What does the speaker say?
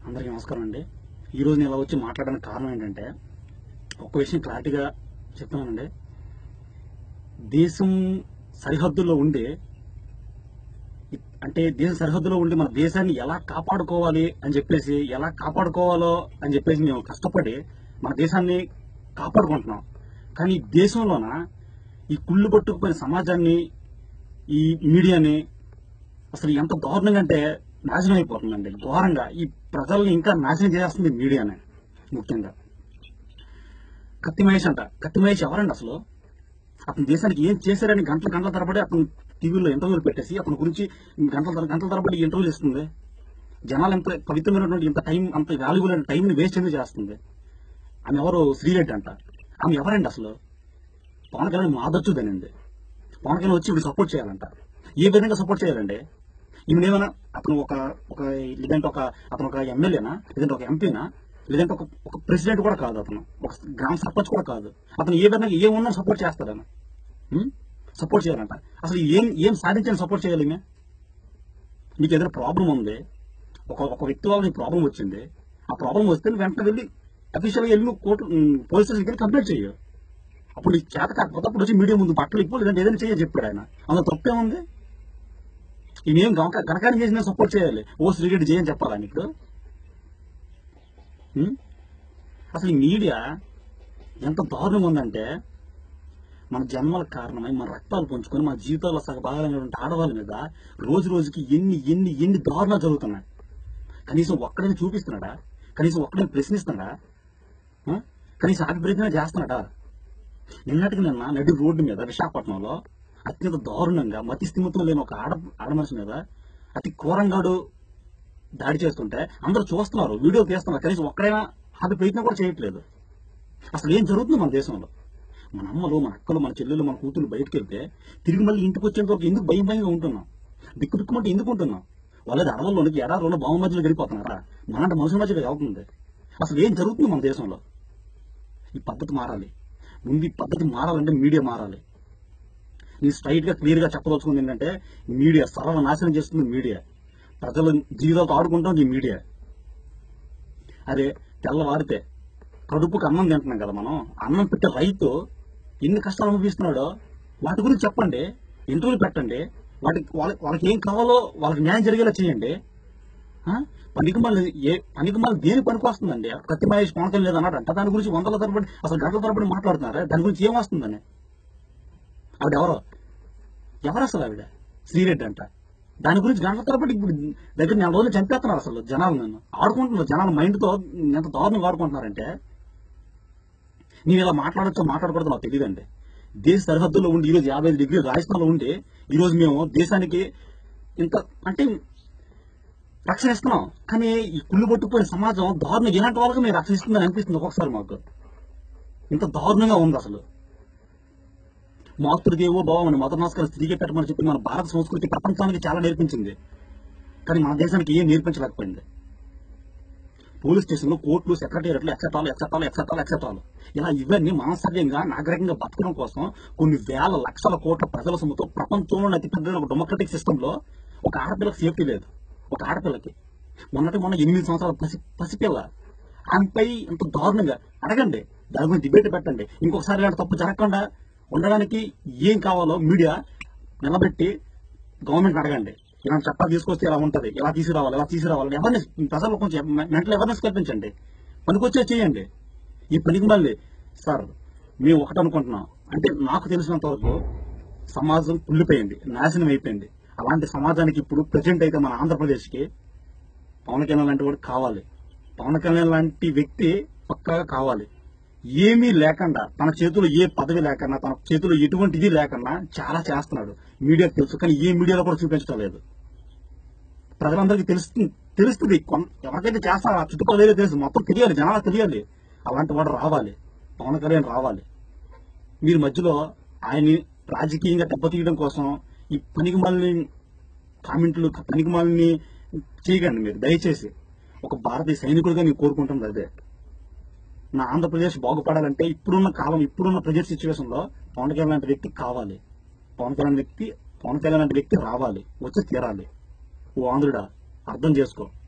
అందరికీ నమస్కారం అండి ఈరోజు నేను ఇలా వచ్చి మాట్లాడడానికి కారణం ఏంటంటే ఒక విషయం క్లారిటీగా చెప్తున్నానండి దేశం సరిహద్దుల్లో ఉండి ఇ- అంటే దేశ సరిహద్దులో ఉండి మన దేశాన్ని ఎలా కాపాడుకోవాలి అని చెప్పేసి ఎలా కాపాడుకోవాలో అని చెప్పేసి మేము కష్టపడి మన దేశాన్ని కాపాడుకుంటున్నాం కానీ ఈ దేశంలోన ఈ కుళ్ళు పట్టుకుపోయిన సమాజాన్ని ఈ మీడియాని అసలు ఎంత దారుణంగా అంటే నాశనం అయిపోతుందండి ఘోరంగా ఈ ప్రజల్ని ఇంకా నాశనం చేస్తుంది మీడియానే ముఖ్యంగా కత్తి మహేష్ అంట కత్తి మహేష్ ఎవరండి అసలు అతని దేశానికి ఏం చేశారని గంటల గంటల తరబడి అతను టీవీలో ఇంటర్వ్యూలు పెట్టేసి అతని గురించి గంటల తర- గంటల తరబడి ఇంటర్వ్యూలు ఇస్తుంది జనాలు ఎంత పవిత్రమైనటువంటి ఇంత టైం అంత వాల్యుబుల్ అయిన టైంని వేస్ట్ ఎందుకు చేస్తుంది ఆమె ఎవరు శ్రీరెడ్డి అంట ఆమె ఎవరండి అసలు పవన్ కళ్యాణ్ మాదొచ్చుదనండి పవన్ కళ్యాణ్ వచ్చి ఇప్పుడు సపోర్ట్ చేయాలంట ఏ విధంగా సపోర్ట్ చేయాలండి ఈమె ఏమైనా అతను ఒక ఒక లేదంటే ఒక అతను ఒక ఎమ్మెల్యేనా లేదంటే ఒక ఎంపీనా లేదంటే ఒక ఒక ప్రెసిడెంట్ కూడా కాదు అతను ఒక గ్రామ సర్పంచ్ కూడా కాదు అతను ఏ విధంగా ఏమున్నా సపోర్ట్ చేస్తాడని సపోర్ట్ చేయాలంట అసలు ఏం ఏం సాధించని సపోర్ట్ చేయాలి ఈమె నీకు ఏదైనా ప్రాబ్లం ఉంది ఒక ఒక వ్యక్తి వల్ల నీకు ప్రాబ్లం వచ్చింది ఆ ప్రాబ్లం వస్తే నువ్వు వెంటనే వెళ్ళి అఫీషియల్గా వెళ్ళి నువ్వు కోర్టు పోలీస్ స్టేషన్కి వెళ్ళి కంప్లైంట్ చేయు అప్పుడు నీకు చేత కాకపోతే అప్పుడు వచ్చి మీడియా ముందు బట్టలు ఇప్పు లేదంటే ఏదైనా చేయని చెప్పాడు ఆయన అందులో తప్పే ఉంది ఈయనేం గనక గనకాన్ని చేసి నేను సపోర్ట్ చేయాలి ఓ శ్రీరెడ్డి చేయని చెప్పాలా నీకు ఉం? అసలు ఈ మీడియా ఎంత దారుణంగా ఉందంటే మన జన్మలకు కారణమై మన రక్తాలు పంచుకొని మన జీవితాల్లో సగభాగమైనటువంటి ఆడవాళ్ళ మీద రోజు రోజుకి ఎన్ని ఎన్ని ఎన్ని దారుణాలు జరుగుతున్నాయి కనీసం ఒక్కడైనా చూపిస్తున్నాడా కనీసం ఒక్కడైనా ప్రశ్నిస్తున్నాడా ఆ? కనీసం అభిప్రాయం చేస్తున్నాడా నిన్నటికి నిన్న నడి రోడ్డు మీద విశాఖపట్నంలో అత్యంత దారుణంగా మతి స్థిమితం లేని ఒక ఆడ ఆడ మనిషి మీద అతి ఘోరంగాడు దాడి చేస్తుంటే అందరూ చూస్తున్నారు వీడియో తీస్తున్నారు కనీసం ఒక్కడైనా అది ప్రయత్నం కూడా చేయట్లేదు అసలు ఏం జరుగుతుంది మన దేశంలో మన అమ్మలు మన అక్కలు మన చెల్లెలు మన కూతురు బయటకు వెళ్తే తిరిగి మళ్ళీ ఇంటికి వచ్చేంత వరకు ఎందుకు భయం భయంగా ఉంటున్నాం దిక్కు దిక్కుమంటే ఎందుకు ఉంటున్నాం వాళ్ళది అడవుల్లోనికి ఎడారులో బావ మధ్యలో గడిపోతున్నారా మనంటే మనుషుల మధ్యలో అవుతుంది అసలు ఏం జరుగుతుంది మన దేశంలో ఈ పద్ధతి మారాలి ముందు ఈ పద్ధతి మారాలంటే మీడియా మారాలి నేను స్ట్రైట్ గా క్లియర్ గా చెప్పదలుచుకుంది ఏంటంటే మీడియా సర్వనాశనం చేస్తుంది మీడియా ప్రజల జీవితాలతో ఆడుకుంటాం ఈ మీడియా అరే తెల్లవారితే కడుపుకి అన్నం తింటున్నాం కదా మనం అన్నం పెట్టే రైతు ఎన్ని కష్టాలు అనుభవిస్తున్నాడో వాటి గురించి చెప్పండి ఇంటర్వ్యూలు పెట్టండి వాటికి వాళ్ళ వాళ్ళకి ఏం కావాలో వాళ్ళకి న్యాయం జరిగేలా చేయండి ఆ? పనికి మళ్ళీ ఏ పనికి మళ్ళీ దేని పనికి వస్తుందండి కత్తి మహేష్ పవన్ కళ్యాణ్ లేదు అన్నాడు అంటే దాని గురించి వందల తరబడి అసలు గంటల తరబడి మాట్లాడుతున్నారా దాని గురించి ఏం వస్తుందని ఆవిడ ఎవరో ఎవరు అసలు ఆవిడ శ్రీరెడ్డి అంట దాని గురించి గంటల తరబడి ఇప్పుడు దగ్గర నెల రోజులు చంపేస్తున్నారు అసలు జనాలు నన్ను ఆడుకుంటున్నారు జనాల మైండ్ తో ఎంత దారుణంగా ఆడుకుంటున్నారంటే నేను ఇలా మాట్లాడచ్చో మాట్లాడకూడదు నాకు తెలియదండి దేశ సరిహద్దుల్లో ఉండి ఈరోజు యాభై ఐదు డిగ్రీలు రాజస్థాన్లో ఉండి ఈరోజు మేము దేశానికి ఇంత అంటే రక్షణ ఇస్తున్నాం కానీ ఈ కుళ్ళు పట్టుకుపోయిన సమాజం దారుణం ఇలాంటి వాళ్ళకి మేము రక్షణ ఇస్తుందని అనిపిస్తుంది ఒక్కొక్కసారి మాకు ఇంత దారుణంగా ఉంది అసలు మాతృదేవో భావం మత నమస్కారం తిరిగి పెట్టమని చెప్పి మన భారత సంస్కృతి ప్రపంచానికి చాలా నేర్పించింది కానీ మన దేశానికి ఏం నేర్పించలేకపోయింది పోలీస్ స్టేషన్లో కోర్టులు సెక్రటేరియట్లు ఎక్సెట్రాలు ఎక్సెట్రాలు ఎక్సెట్రాలు ఎక్సెట్రాలు ఇలా ఇవన్నీ మానసర్యంగా నాగరికంగా బతకడం కోసం కొన్ని వేల లక్షల కోట్ల ప్రజల సొమ్ముతో ప్రపంచంలోని అతిపెద్ద ఒక డెమోక్రటిక్ సిస్టమ్ లో ఒక ఆడపిల్లకి సేఫ్టీ లేదు ఒక ఆడపిల్లకి మొన్నటి మొన్న ఎనిమిది సంవత్సరాల పసి పసిపిల్ల ఆమెపై ఇంత దారుణంగా అడగండి దాని గురించి డిబేట్ పెట్టండి ఇంకొకసారి ఇలాంటి తప్పు జరగకుండా ఉండడానికి ఏం కావాలో మీడియా నిలబెట్టి గవర్నమెంట్ అడగండి ఇలాంటి చట్టాలు తీసుకొస్తే ఇలా ఉంటది ఇలా తీసుకురావాలి ఇలా తీసుకురావాలి అవేర్నెస్ ప్రజల్లో కొంచెం మెంటల్ అవేర్నెస్ కల్పించండి పనికొచ్చే చేయండి ఈ పనికి మళ్ళీ సార్ మేము ఒకటి అనుకుంటున్నాం అంటే నాకు తెలిసినంత వరకు సమాజం కుళ్ళిపోయింది నాశనం అయిపోయింది అలాంటి సమాజానికి ఇప్పుడు ప్రజెంట్ అయితే మన ఆంధ్రప్రదేశ్కి పవన్ కళ్యాణ్ లాంటి వాడు కావాలి పవన్ కళ్యాణ్ లాంటి వ్యక్తి పక్కాగా కావాలి ఏమీ లేకుండా తన చేతిలో ఏ పదవి లేకుండా తన చేతిలో ఎటువంటిది లేకుండా చాలా చేస్తున్నాడు మీడియాకు తెలుసు కానీ ఏ మీడియాలో కూడా చూపించడం లేదు ప్రజలందరికీ తెలుస్తుంది తెలుస్తుంది కొన్- ఎవరికైతే చేస్తారో ఆ చుట్టుపక్కల ఏరియా తెలుసు మొత్తం తెలియాలి జనాలకు తెలియాలి అలాంటి వాడు రావాలి పవన్ కళ్యాణ్ రావాలి మీరు మధ్యలో ఆయన్ని రాజకీయంగా దెబ్బతీయడం కోసం ఈ పనికి మళ్ళీ కామెంట్లు పనికి మళ్ళీ చేయకండి మీరు దయచేసి ఒక భారతీయ సైనికుడిగా నేను కోరుకుంటుంది అదే నా ఆంధ్రప్రదేశ్ బాగుపడాలంటే ఇప్పుడున్న కాలం ఇప్పుడున్న ప్రజెంట్ సిచ్యువేషన్ లో పవన్ కళ్యాణ్ లాంటి వ్యక్తి కావాలి పవన్ కళ్యాణ్ వ్యక్తి పవన్ కళ్యాణ్ లాంటి వ్యక్తి రావాలి వచ్చి తీరాలి ఓ ఆంధ్రుడా అర్థం చేసుకో